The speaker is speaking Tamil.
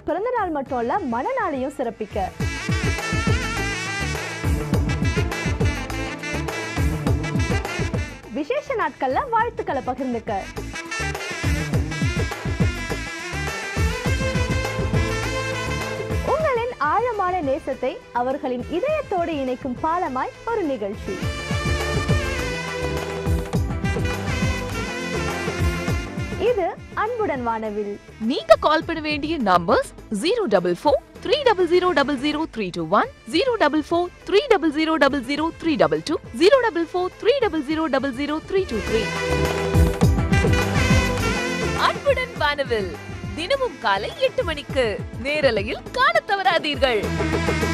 பிறந்த நாள் மட்டும் இல்ல மனநாளையும் சிறப்பிக்க விசேஷ நாட்கள்ல வாழ்த்துக்களை பகிர்ந்துக்க உங்களின் ஆழமான நேசத்தை அவர்களின் இதயத்தோடு இணைக்கும் பாலமாய் ஒரு நிகழ்ச்சி இது அன்புடன் வானவில் நீங்க கால் பண்ண வேண்டிய numbers zero double four three double zero double zero three two one zero double four three double zero double zero three double two zero double four three double zero double zero three two three அன்புடன் வானவில் தினமும் காலை எட்டு மணிக்கு நேரலையில் காணத் தவறாதீர்கள்